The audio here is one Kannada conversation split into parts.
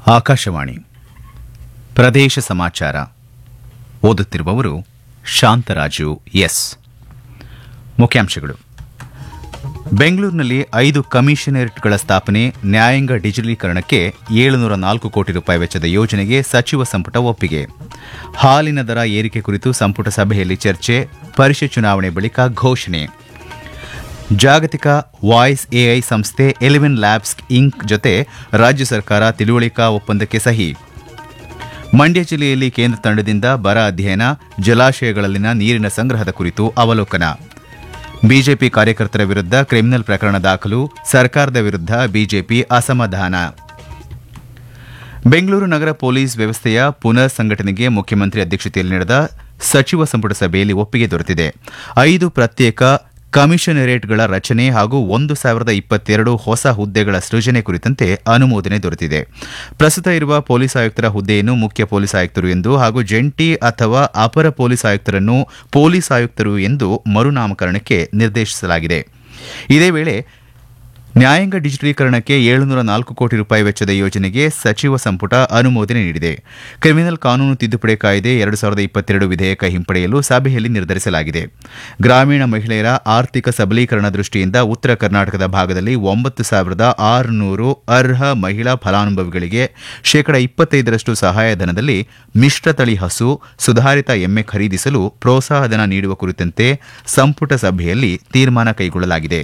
ಆಕಾಶವಾಣಿ ಪ್ರದೇಶ ಸಮಾಚಾರ ಓದುತ್ತಿರುವವರು ಶಾಂತರಾಜು ಎಸ್ ಮುಖ್ಯಾಂಶಗಳು ಬೆಂಗಳೂರಿನಲ್ಲಿ ಐದು ಕಮಿಷನರೇಟ್ಗಳ ಸ್ಥಾಪನೆ ನ್ಯಾಯಾಂಗ ಡಿಜಿಟಲೀಕರಣಕ್ಕೆ ಏಳುನೂರ ನಾಲ್ಕು ಕೋಟಿ ರೂಪಾಯಿ ವೆಚ್ಚದ ಯೋಜನೆಗೆ ಸಚಿವ ಸಂಪುಟ ಒಪ್ಪಿಗೆ ಹಾಲಿನ ದರ ಏರಿಕೆ ಕುರಿತು ಸಂಪುಟ ಸಭೆಯಲ್ಲಿ ಚರ್ಚೆ ಪರಿಷತ್ ಚುನಾವಣೆ ಬಳಿಕ ಘೋಷಣೆ ಜಾಗತಿಕ ವಾಯ್ಸ್ ಎಐ ಸಂಸ್ಥೆ ಎಲೆವೆನ್ ಲ್ಯಾಬ್ಸ್ ಇಂಕ್ ಜೊತೆ ರಾಜ್ಯ ಸರ್ಕಾರ ತಿಳುವಳಿಕಾ ಒಪ್ಪಂದಕ್ಕೆ ಸಹಿ ಮಂಡ್ಯ ಜಿಲ್ಲೆಯಲ್ಲಿ ಕೇಂದ್ರ ತಂಡದಿಂದ ಬರ ಅಧ್ಯಯನ ಜಲಾಶಯಗಳಲ್ಲಿನ ನೀರಿನ ಸಂಗ್ರಹದ ಕುರಿತು ಅವಲೋಕನ ಬಿಜೆಪಿ ಕಾರ್ಯಕರ್ತರ ವಿರುದ್ಧ ಕ್ರಿಮಿನಲ್ ಪ್ರಕರಣ ದಾಖಲು ಸರ್ಕಾರದ ವಿರುದ್ಧ ಬಿಜೆಪಿ ಅಸಮಾಧಾನ ಬೆಂಗಳೂರು ನಗರ ಪೊಲೀಸ್ ವ್ಯವಸ್ಥೆಯ ಪುನರ್ ಸಂಘಟನೆಗೆ ಮುಖ್ಯಮಂತ್ರಿ ಅಧ್ಯಕ್ಷತೆಯಲ್ಲಿ ನಡೆದ ಸಚಿವ ಸಂಪುಟ ಸಭೆಯಲ್ಲಿ ಒಪ್ಪಿಗೆ ದೊರೆತಿದೆ ಐದು ಪ್ರತ್ಯೇಕ ಕಮಿಷನರೇಟ್ಗಳ ರಚನೆ ಹಾಗೂ ಒಂದು ಸಾವಿರದ ಇಪ್ಪತ್ತೆರಡು ಹೊಸ ಹುದ್ದೆಗಳ ಸೃಜನೆ ಕುರಿತಂತೆ ಅನುಮೋದನೆ ದೊರೆತಿದೆ ಪ್ರಸ್ತುತ ಇರುವ ಪೊಲೀಸ್ ಆಯುಕ್ತರ ಹುದ್ದೆಯನ್ನು ಮುಖ್ಯ ಪೊಲೀಸ್ ಆಯುಕ್ತರು ಎಂದು ಹಾಗೂ ಜಂಟಿ ಅಥವಾ ಅಪರ ಪೊಲೀಸ್ ಆಯುಕ್ತರನ್ನು ಪೊಲೀಸ್ ಆಯುಕ್ತರು ಎಂದು ಮರುನಾಮಕರಣಕ್ಕೆ ನಿರ್ದೇಶಿಸಲಾಗಿದೆ ಇದೇ ವೇಳೆ ನ್ಯಾಯಾಂಗ ಡಿಜಿಟಲೀಕರಣಕ್ಕೆ ಏಳುನೂರ ನಾಲ್ಕು ಕೋಟಿ ರೂಪಾಯಿ ವೆಚ್ಚದ ಯೋಜನೆಗೆ ಸಚಿವ ಸಂಪುಟ ಅನುಮೋದನೆ ನೀಡಿದೆ ಕ್ರಿಮಿನಲ್ ಕಾನೂನು ತಿದ್ದುಪಡಿ ಕಾಯ್ದೆ ಎರಡು ಸಾವಿರದ ಇಪ್ಪತ್ತೆರಡು ವಿಧೇಯಕ ಹಿಂಪಡೆಯಲು ಸಭೆಯಲ್ಲಿ ನಿರ್ಧರಿಸಲಾಗಿದೆ ಗ್ರಾಮೀಣ ಮಹಿಳೆಯರ ಆರ್ಥಿಕ ಸಬಲೀಕರಣ ದೃಷ್ಟಿಯಿಂದ ಉತ್ತರ ಕರ್ನಾಟಕದ ಭಾಗದಲ್ಲಿ ಒಂಬತ್ತು ಸಾವಿರದ ಆರುನೂರು ಅರ್ಹ ಮಹಿಳಾ ಫಲಾನುಭವಿಗಳಿಗೆ ಶೇಕಡ ಇಪ್ಪತ್ತೈದರಷ್ಟು ಸಹಾಯಧನದಲ್ಲಿ ಮಿಶ್ರತಳಿ ಹಸು ಸುಧಾರಿತ ಎಮ್ಮೆ ಖರೀದಿಸಲು ಪ್ರೋತ್ಸಾಹಧನ ನೀಡುವ ಕುರಿತಂತೆ ಸಂಪುಟ ಸಭೆಯಲ್ಲಿ ತೀರ್ಮಾನ ಕೈಗೊಳ್ಳಲಾಗಿದೆ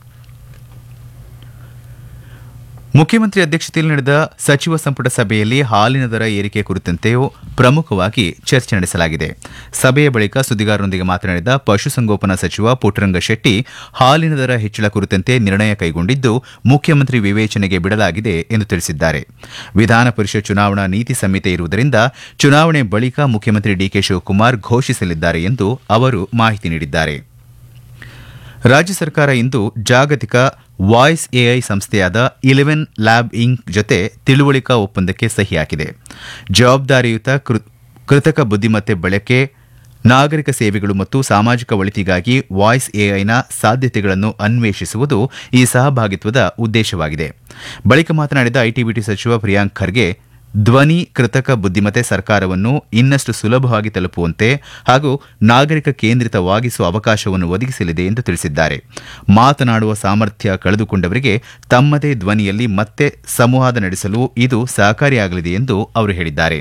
ಮುಖ್ಯಮಂತ್ರಿ ಅಧ್ಯಕ್ಷತೆಯಲ್ಲಿ ನಡೆದ ಸಚಿವ ಸಂಪುಟ ಸಭೆಯಲ್ಲಿ ಹಾಲಿನ ದರ ಏರಿಕೆ ಕುರಿತಂತೆಯೂ ಪ್ರಮುಖವಾಗಿ ಚರ್ಚೆ ನಡೆಸಲಾಗಿದೆ ಸಭೆಯ ಬಳಿಕ ಸುದ್ದಿಗಾರರೊಂದಿಗೆ ಮಾತನಾಡಿದ ಪಶುಸಂಗೋಪನಾ ಸಚಿವ ಪುಟ್ಟರಂಗ ಶೆಟ್ಟಿ ಹಾಲಿನ ದರ ಹೆಚ್ಚಳ ಕುರಿತಂತೆ ನಿರ್ಣಯ ಕೈಗೊಂಡಿದ್ದು ಮುಖ್ಯಮಂತ್ರಿ ವಿವೇಚನೆಗೆ ಬಿಡಲಾಗಿದೆ ಎಂದು ತಿಳಿಸಿದ್ದಾರೆ ವಿಧಾನ ಪರಿಷತ್ ಚುನಾವಣಾ ನೀತಿ ಸಂಹಿತೆ ಇರುವುದರಿಂದ ಚುನಾವಣೆ ಬಳಿಕ ಮುಖ್ಯಮಂತ್ರಿ ಡಿಕೆ ಶಿವಕುಮಾರ್ ಘೋಷಿಸಲಿದ್ದಾರೆ ಎಂದು ಅವರು ಮಾಹಿತಿ ನೀಡಿದ್ದಾರೆ ರಾಜ್ಯ ಸರ್ಕಾರ ಇಂದು ಜಾಗತಿಕ ವಾಯ್ಸ್ ಎಐ ಸಂಸ್ಥೆಯಾದ ಇಲೆವೆನ್ ಲ್ಯಾಬ್ ಇಂಕ್ ಜೊತೆ ತಿಳುವಳಿಕಾ ಒಪ್ಪಂದಕ್ಕೆ ಸಹಿ ಹಾಕಿದೆ ಜವಾಬ್ದಾರಿಯುತ ಕೃತಕ ಬುದ್ದಿಮತ್ತೆ ಬಳಕೆ ನಾಗರಿಕ ಸೇವೆಗಳು ಮತ್ತು ಸಾಮಾಜಿಕ ಒಳಿತಿಗಾಗಿ ವಾಯ್ಸ್ ಎಐನ ಸಾಧ್ಯತೆಗಳನ್ನು ಅನ್ವೇಷಿಸುವುದು ಈ ಸಹಭಾಗಿತ್ವದ ಉದ್ದೇಶವಾಗಿದೆ ಬಳಿಕ ಮಾತನಾಡಿದ ಐಟಿಬಿಟಿ ಸಚಿವ ಪ್ರಿಯಾಂಕ್ ಖರ್ಗೆ ಧ್ವನಿ ಕೃತಕ ಬುದ್ದಿಮತ್ತೆ ಸರ್ಕಾರವನ್ನು ಇನ್ನಷ್ಟು ಸುಲಭವಾಗಿ ತಲುಪುವಂತೆ ಹಾಗೂ ನಾಗರಿಕ ಕೇಂದ್ರಿತವಾಗಿಸುವ ಅವಕಾಶವನ್ನು ಒದಗಿಸಲಿದೆ ಎಂದು ತಿಳಿಸಿದ್ದಾರೆ ಮಾತನಾಡುವ ಸಾಮರ್ಥ್ಯ ಕಳೆದುಕೊಂಡವರಿಗೆ ತಮ್ಮದೇ ಧ್ವನಿಯಲ್ಲಿ ಮತ್ತೆ ಸಂವಾದ ನಡೆಸಲು ಇದು ಸಹಕಾರಿಯಾಗಲಿದೆ ಎಂದು ಅವರು ಹೇಳಿದ್ದಾರೆ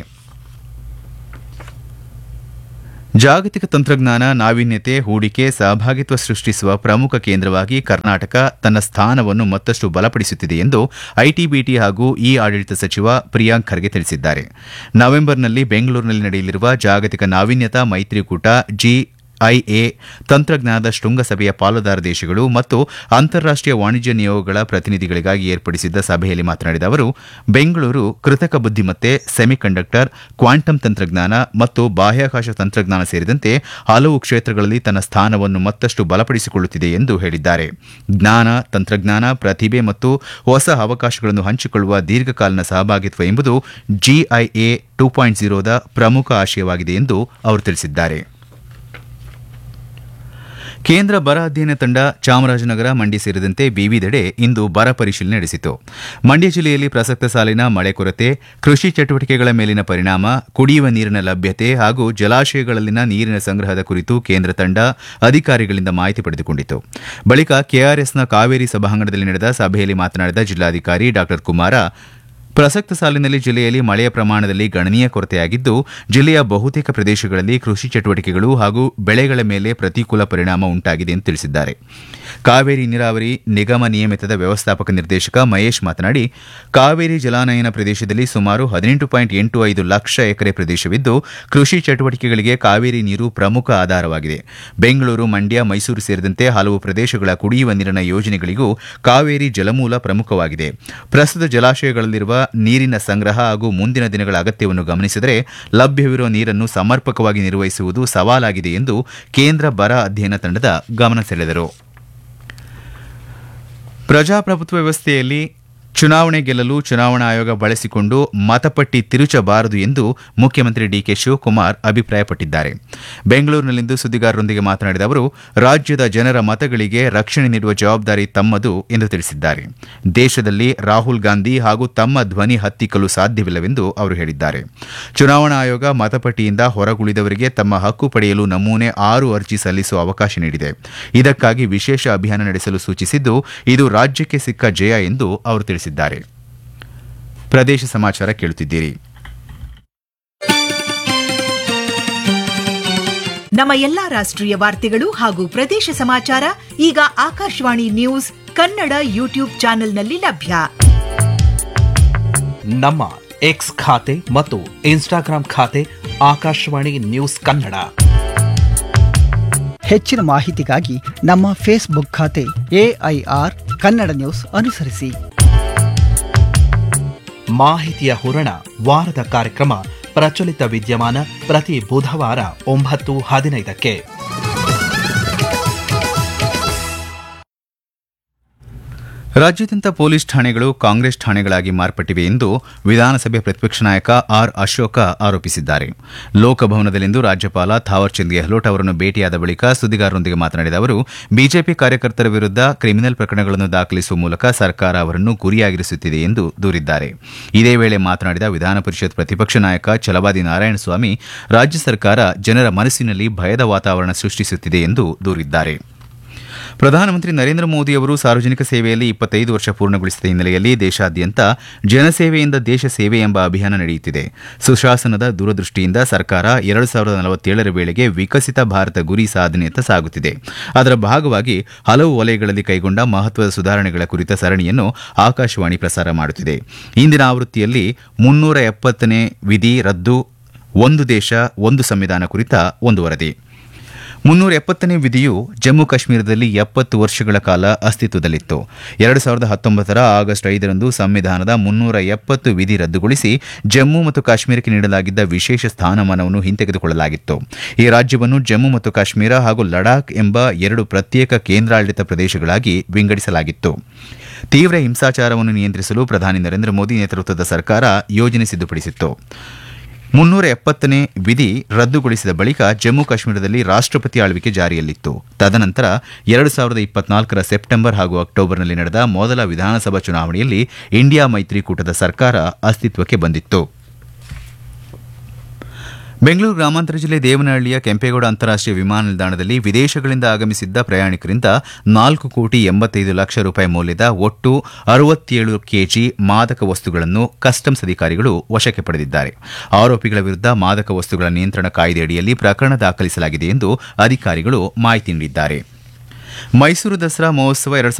ಜಾಗತಿಕ ತಂತ್ರಜ್ಞಾನ ನಾವೀನ್ಯತೆ ಹೂಡಿಕೆ ಸಹಭಾಗಿತ್ವ ಸೃಷ್ಟಿಸುವ ಪ್ರಮುಖ ಕೇಂದ್ರವಾಗಿ ಕರ್ನಾಟಕ ತನ್ನ ಸ್ಥಾನವನ್ನು ಮತ್ತಷ್ಟು ಬಲಪಡಿಸುತ್ತಿದೆ ಎಂದು ಐಟಿಬಿಟಿ ಹಾಗೂ ಇ ಆಡಳಿತ ಸಚಿವ ಪ್ರಿಯಾಂಕ್ ಖರ್ಗೆ ತಿಳಿಸಿದ್ದಾರೆ ನವೆಂಬರ್ನಲ್ಲಿ ಬೆಂಗಳೂರಿನಲ್ಲಿ ನಡೆಯಲಿರುವ ಜಾಗತಿಕ ನಾವೀನ್ಯತಾ ಮೈತ್ರಿಕೂಟ ಜಿ ಐಎ ತಂತ್ರಜ್ಞಾನದ ಶೃಂಗಸಭೆಯ ಪಾಲುದಾರ ದೇಶಗಳು ಮತ್ತು ಅಂತಾರಾಷ್ಟೀಯ ವಾಣಿಜ್ಯ ನಿಯೋಗಗಳ ಪ್ರತಿನಿಧಿಗಳಿಗಾಗಿ ಏರ್ಪಡಿಸಿದ್ದ ಸಭೆಯಲ್ಲಿ ಮಾತನಾಡಿದ ಅವರು ಬೆಂಗಳೂರು ಕೃತಕ ಬುದ್ದಿಮತ್ತೆ ಸೆಮಿಕಂಡಕ್ಟರ್ ಕ್ವಾಂಟಮ್ ತಂತ್ರಜ್ಞಾನ ಮತ್ತು ಬಾಹ್ಯಾಕಾಶ ತಂತ್ರಜ್ಞಾನ ಸೇರಿದಂತೆ ಹಲವು ಕ್ಷೇತ್ರಗಳಲ್ಲಿ ತನ್ನ ಸ್ಥಾನವನ್ನು ಮತ್ತಷ್ಟು ಬಲಪಡಿಸಿಕೊಳ್ಳುತ್ತಿದೆ ಎಂದು ಹೇಳಿದ್ದಾರೆ ಜ್ಞಾನ ತಂತ್ರಜ್ಞಾನ ಪ್ರತಿಭೆ ಮತ್ತು ಹೊಸ ಅವಕಾಶಗಳನ್ನು ಹಂಚಿಕೊಳ್ಳುವ ದೀರ್ಘಕಾಲೀನ ಸಹಭಾಗಿತ್ವ ಎಂಬುದು ಜಿಐಎ ಟೂ ಪಾಯಿಂಟ್ ಜೀರೋದ ಪ್ರಮುಖ ಆಶಯವಾಗಿದೆ ಎಂದು ಅವರು ತಿಳಿಸಿದ್ದಾರೆ ಕೇಂದ್ರ ಬರ ಅಧ್ಯಯನ ತಂಡ ಚಾಮರಾಜನಗರ ಮಂಡ್ಯ ಸೇರಿದಂತೆ ವಿವಿಧೆಡೆ ಇಂದು ಬರ ಪರಿಶೀಲನೆ ನಡೆಸಿತು ಮಂಡ್ಯ ಜಿಲ್ಲೆಯಲ್ಲಿ ಪ್ರಸಕ್ತ ಸಾಲಿನ ಮಳೆ ಕೊರತೆ ಕೃಷಿ ಚಟುವಟಿಕೆಗಳ ಮೇಲಿನ ಪರಿಣಾಮ ಕುಡಿಯುವ ನೀರಿನ ಲಭ್ಯತೆ ಹಾಗೂ ಜಲಾಶಯಗಳಲ್ಲಿನ ನೀರಿನ ಸಂಗ್ರಹದ ಕುರಿತು ಕೇಂದ್ರ ತಂಡ ಅಧಿಕಾರಿಗಳಿಂದ ಮಾಹಿತಿ ಪಡೆದುಕೊಂಡಿತು ಬಳಿಕ ಕೆಆರ್ಎಸ್ನ ಕಾವೇರಿ ಸಭಾಂಗಣದಲ್ಲಿ ನಡೆದ ಸಭೆಯಲ್ಲಿ ಮಾತನಾಡಿದ ಜಿಲ್ಲಾಧಿಕಾರಿ ಡಾ ಕುಮಾರ ಪ್ರಸಕ್ತ ಸಾಲಿನಲ್ಲಿ ಜಿಲ್ಲೆಯಲ್ಲಿ ಮಳೆಯ ಪ್ರಮಾಣದಲ್ಲಿ ಗಣನೀಯ ಕೊರತೆಯಾಗಿದ್ದು ಜಿಲ್ಲೆಯ ಬಹುತೇಕ ಪ್ರದೇಶಗಳಲ್ಲಿ ಕೃಷಿ ಚಟುವಟಿಕೆಗಳು ಹಾಗೂ ಬೆಳೆಗಳ ಮೇಲೆ ಪ್ರತಿಕೂಲ ಪರಿಣಾಮ ಉಂಟಾಗಿದೆ ಎಂದು ತಿಳಿಸಿದ್ದಾರೆ ಕಾವೇರಿ ನೀರಾವರಿ ನಿಗಮ ನಿಯಮಿತದ ವ್ಯವಸ್ಥಾಪಕ ನಿರ್ದೇಶಕ ಮಹೇಶ್ ಮಾತನಾಡಿ ಕಾವೇರಿ ಜಲಾನಯನ ಪ್ರದೇಶದಲ್ಲಿ ಸುಮಾರು ಹದಿನೆಂಟು ಪಾಯಿಂಟ್ ಎಂಟು ಐದು ಲಕ್ಷ ಎಕರೆ ಪ್ರದೇಶವಿದ್ದು ಕೃಷಿ ಚಟುವಟಿಕೆಗಳಿಗೆ ಕಾವೇರಿ ನೀರು ಪ್ರಮುಖ ಆಧಾರವಾಗಿದೆ ಬೆಂಗಳೂರು ಮಂಡ್ಯ ಮೈಸೂರು ಸೇರಿದಂತೆ ಹಲವು ಪ್ರದೇಶಗಳ ಕುಡಿಯುವ ನೀರಿನ ಯೋಜನೆಗಳಿಗೂ ಕಾವೇರಿ ಜಲಮೂಲ ಪ್ರಮುಖವಾಗಿದೆ ಪ್ರಸ್ತುತ ಜಲಾಶಯಗಳಲ್ಲಿರುವ ನೀರಿನ ಸಂಗ್ರಹ ಹಾಗೂ ಮುಂದಿನ ದಿನಗಳ ಅಗತ್ಯವನ್ನು ಗಮನಿಸಿದರೆ ಲಭ್ಯವಿರುವ ನೀರನ್ನು ಸಮರ್ಪಕವಾಗಿ ನಿರ್ವಹಿಸುವುದು ಸವಾಲಾಗಿದೆ ಎಂದು ಕೇಂದ್ರ ಬರ ಅಧ್ಯಯನ ತಂಡದ ಗಮನ ಸೆಳೆದರು ಪ್ರಜಾಪ್ರಭುತ್ವ ವ್ಯವಸ್ಥೆಯಲ್ಲಿ ಚುನಾವಣೆ ಗೆಲ್ಲಲು ಚುನಾವಣಾ ಆಯೋಗ ಬಳಸಿಕೊಂಡು ಮತಪಟ್ಟಿ ತಿರುಚಬಾರದು ಎಂದು ಮುಖ್ಯಮಂತ್ರಿ ಡಿಕೆ ಶಿವಕುಮಾರ್ ಅಭಿಪ್ರಾಯಪಟ್ಟಿದ್ದಾರೆ ಬೆಂಗಳೂರಿನಲ್ಲಿಂದು ಸುದ್ದಿಗಾರರೊಂದಿಗೆ ಮಾತನಾಡಿದ ಅವರು ರಾಜ್ಯದ ಜನರ ಮತಗಳಿಗೆ ರಕ್ಷಣೆ ನೀಡುವ ಜವಾಬ್ದಾರಿ ತಮ್ಮದು ಎಂದು ತಿಳಿಸಿದ್ದಾರೆ ದೇಶದಲ್ಲಿ ರಾಹುಲ್ ಗಾಂಧಿ ಹಾಗೂ ತಮ್ಮ ಧ್ವನಿ ಹತ್ತಿಕ್ಕಲು ಸಾಧ್ಯವಿಲ್ಲವೆಂದು ಅವರು ಹೇಳಿದ್ದಾರೆ ಚುನಾವಣಾ ಆಯೋಗ ಮತಪಟ್ಟಿಯಿಂದ ಹೊರಗುಳಿದವರಿಗೆ ತಮ್ಮ ಹಕ್ಕು ಪಡೆಯಲು ನಮೂನೆ ಆರು ಅರ್ಜಿ ಸಲ್ಲಿಸುವ ಅವಕಾಶ ನೀಡಿದೆ ಇದಕ್ಕಾಗಿ ವಿಶೇಷ ಅಭಿಯಾನ ನಡೆಸಲು ಸೂಚಿಸಿದ್ದು ಇದು ರಾಜ್ಯಕ್ಕೆ ಸಿಕ್ಕ ಜಯ ಎಂದು ಅವರು ತಿಳಿಸಿದ್ದಾರೆ ಪ್ರದೇಶ ಸಮಾಚಾರ ಕೇಳುತ್ತಿದ್ದೀರಿ ನಮ್ಮ ಎಲ್ಲಾ ರಾಷ್ಟ್ರೀಯ ವಾರ್ತೆಗಳು ಹಾಗೂ ಪ್ರದೇಶ ಸಮಾಚಾರ ಈಗ ಆಕಾಶವಾಣಿ ನ್ಯೂಸ್ ಕನ್ನಡ ಯೂಟ್ಯೂಬ್ ಚಾನೆಲ್ನಲ್ಲಿ ಲಭ್ಯ ನಮ್ಮ ಎಕ್ಸ್ ಖಾತೆ ಮತ್ತು ಇನ್ಸ್ಟಾಗ್ರಾಂ ಖಾತೆ ಆಕಾಶವಾಣಿ ನ್ಯೂಸ್ ಕನ್ನಡ ಹೆಚ್ಚಿನ ಮಾಹಿತಿಗಾಗಿ ನಮ್ಮ ಫೇಸ್ಬುಕ್ ಖಾತೆ ಎಐಆರ್ ಕನ್ನಡ ನ್ಯೂಸ್ ಅನುಸರಿಸಿ ಮಾಹಿತಿಯ ಹೂರಣ ವಾರದ ಕಾರ್ಯಕ್ರಮ ಪ್ರಚಲಿತ ವಿದ್ಯಮಾನ ಪ್ರತಿ ಬುಧವಾರ ಒಂಬತ್ತು ಹದಿನೈದಕ್ಕೆ ರಾಜ್ಯಾದ್ಯಂತ ಪೊಲೀಸ್ ಠಾಣೆಗಳು ಕಾಂಗ್ರೆಸ್ ಠಾಣೆಗಳಾಗಿ ಮಾರ್ಪಟ್ಟಿವೆ ಎಂದು ವಿಧಾನಸಭೆ ಪ್ರತಿಪಕ್ಷ ನಾಯಕ ಆರ್ ಅಶೋಕ ಆರೋಪಿಸಿದ್ದಾರೆ ಲೋಕಭವನದಲ್ಲಿಂದು ರಾಜ್ಯಪಾಲ ಥಾವರ್ಚಂದ್ ಗೆಹ್ಲೋಟ್ ಅವರನ್ನು ಭೇಟಿಯಾದ ಬಳಿಕ ಸುದ್ದಿಗಾರರೊಂದಿಗೆ ಮಾತನಾಡಿದ ಅವರು ಬಿಜೆಪಿ ಕಾರ್ಯಕರ್ತರ ವಿರುದ್ಧ ಕ್ರಿಮಿನಲ್ ಪ್ರಕರಣಗಳನ್ನು ದಾಖಲಿಸುವ ಮೂಲಕ ಸರ್ಕಾರ ಅವರನ್ನು ಗುರಿಯಾಗಿರಿಸುತ್ತಿದೆ ಎಂದು ದೂರಿದ್ದಾರೆ ಇದೇ ವೇಳೆ ಮಾತನಾಡಿದ ವಿಧಾನ ಪರಿಷತ್ ಪ್ರತಿಪಕ್ಷ ನಾಯಕ ಛಲವಾದಿ ನಾರಾಯಣಸ್ವಾಮಿ ರಾಜ್ಯ ಸರ್ಕಾರ ಜನರ ಮನಸ್ಸಿನಲ್ಲಿ ಭಯದ ವಾತಾವರಣ ಸೃಷ್ಟಿಸುತ್ತಿದೆ ಎಂದು ದೂರಿದ್ದಾರೆ ಪ್ರಧಾನಮಂತ್ರಿ ನರೇಂದ್ರ ಮೋದಿ ಅವರು ಸಾರ್ವಜನಿಕ ಸೇವೆಯಲ್ಲಿ ಇಪ್ಪತ್ತೈದು ವರ್ಷ ಪೂರ್ಣಗೊಳಿಸಿದ ಹಿನ್ನೆಲೆಯಲ್ಲಿ ದೇಶಾದ್ಯಂತ ಜನಸೇವೆಯಿಂದ ದೇಶ ಸೇವೆ ಎಂಬ ಅಭಿಯಾನ ನಡೆಯುತ್ತಿದೆ ಸುಶಾಸನದ ದೂರದೃಷ್ಟಿಯಿಂದ ಸರ್ಕಾರ ಎರಡು ಸಾವಿರದ ನಲವತ್ತೇಳರ ವೇಳೆಗೆ ವಿಕಸಿತ ಭಾರತ ಗುರಿ ಸಾಧನೆಯತ್ತ ಸಾಗುತ್ತಿದೆ ಅದರ ಭಾಗವಾಗಿ ಹಲವು ವಲಯಗಳಲ್ಲಿ ಕೈಗೊಂಡ ಮಹತ್ವದ ಸುಧಾರಣೆಗಳ ಕುರಿತ ಸರಣಿಯನ್ನು ಆಕಾಶವಾಣಿ ಪ್ರಸಾರ ಮಾಡುತ್ತಿದೆ ಇಂದಿನ ಆವೃತ್ತಿಯಲ್ಲಿ ಮುನ್ನೂರ ಎಪ್ಪತ್ತನೇ ವಿಧಿ ರದ್ದು ಒಂದು ದೇಶ ಒಂದು ಸಂವಿಧಾನ ಕುರಿತ ಒಂದು ವರದಿ ಮುನ್ನೂರ ಎಪ್ಪತ್ತನೇ ವಿಧಿಯು ಜಮ್ಮು ಕಾಶ್ಮೀರದಲ್ಲಿ ಎಪ್ಪತ್ತು ವರ್ಷಗಳ ಕಾಲ ಅಸ್ತಿತ್ವದಲ್ಲಿತ್ತು ಎರಡು ಸಾವಿರದ ಹತ್ತೊಂಬತ್ತರ ಆಗಸ್ಟ್ ಐದರಂದು ಸಂವಿಧಾನದ ಮುನ್ನೂರ ಎಪ್ಪತ್ತು ವಿಧಿ ರದ್ದುಗೊಳಿಸಿ ಜಮ್ಮು ಮತ್ತು ಕಾಶ್ಮೀರಕ್ಕೆ ನೀಡಲಾಗಿದ್ದ ವಿಶೇಷ ಸ್ಥಾನಮಾನವನ್ನು ಹಿಂತೆಗೆದುಕೊಳ್ಳಲಾಗಿತ್ತು ಈ ರಾಜ್ಯವನ್ನು ಜಮ್ಮು ಮತ್ತು ಕಾಶ್ಮೀರ ಹಾಗೂ ಲಡಾಖ್ ಎಂಬ ಎರಡು ಪ್ರತ್ಯೇಕ ಕೇಂದ್ರಾಡಳಿತ ಪ್ರದೇಶಗಳಾಗಿ ವಿಂಗಡಿಸಲಾಗಿತ್ತು ತೀವ್ರ ಹಿಂಸಾಚಾರವನ್ನು ನಿಯಂತ್ರಿಸಲು ಪ್ರಧಾನಿ ನರೇಂದ್ರ ಮೋದಿ ನೇತೃತ್ವದ ಸರ್ಕಾರ ಯೋಜನೆ ಸಿದ್ಧಪಡಿಸಿತ್ತು ಮುನ್ನೂರ ಎಪ್ಪತ್ತನೇ ವಿಧಿ ರದ್ದುಗೊಳಿಸಿದ ಬಳಿಕ ಜಮ್ಮು ಕಾಶ್ಮೀರದಲ್ಲಿ ರಾಷ್ಟ್ರಪತಿ ಆಳ್ವಿಕೆ ಜಾರಿಯಲ್ಲಿತ್ತು ತದನಂತರ ಎರಡು ಸಾವಿರದ ಇಪ್ಪತ್ನಾಲ್ಕರ ಸೆಪ್ಟೆಂಬರ್ ಹಾಗೂ ಅಕ್ಟೋಬರ್ನಲ್ಲಿ ನಡೆದ ಮೊದಲ ವಿಧಾನಸಭಾ ಚುನಾವಣೆಯಲ್ಲಿ ಇಂಡಿಯಾ ಮೈತ್ರಿಕೂಟದ ಸರ್ಕಾರ ಅಸ್ತಿತ್ವಕ್ಕೆ ಬಂದಿತ್ತು ಬೆಂಗಳೂರು ಗ್ರಾಮಾಂತರ ಜಿಲ್ಲೆ ದೇವನಹಳ್ಳಿಯ ಕೆಂಪೇಗೌಡ ಅಂತಾರಾಷ್ಟೀಯ ವಿಮಾನ ನಿಲ್ದಾಣದಲ್ಲಿ ವಿದೇಶಗಳಿಂದ ಆಗಮಿಸಿದ್ದ ಪ್ರಯಾಣಿಕರಿಂದ ನಾಲ್ಕು ಕೋಟಿ ಎಂಬತ್ತೈದು ಲಕ್ಷ ರೂಪಾಯಿ ಮೌಲ್ಯದ ಒಟ್ಟು ಅರವತ್ತೇಳು ಕೆಜಿ ಮಾದಕ ವಸ್ತುಗಳನ್ನು ಕಸ್ಟಮ್ಸ್ ಅಧಿಕಾರಿಗಳು ವಶಕ್ಕೆ ಪಡೆದಿದ್ದಾರೆ ಆರೋಪಿಗಳ ವಿರುದ್ಧ ಮಾದಕ ವಸ್ತುಗಳ ನಿಯಂತ್ರಣ ಕಾಯ್ದೆಯಡಿಯಲ್ಲಿ ಪ್ರಕರಣ ದಾಖಲಿಸಲಾಗಿದೆ ಎಂದು ಅಧಿಕಾರಿಗಳು ಮಾಹಿತಿ ನೀಡಿದ್ದಾರೆ ಮೈಸೂರು ದಸರಾ ಮಹೋತ್ಸವ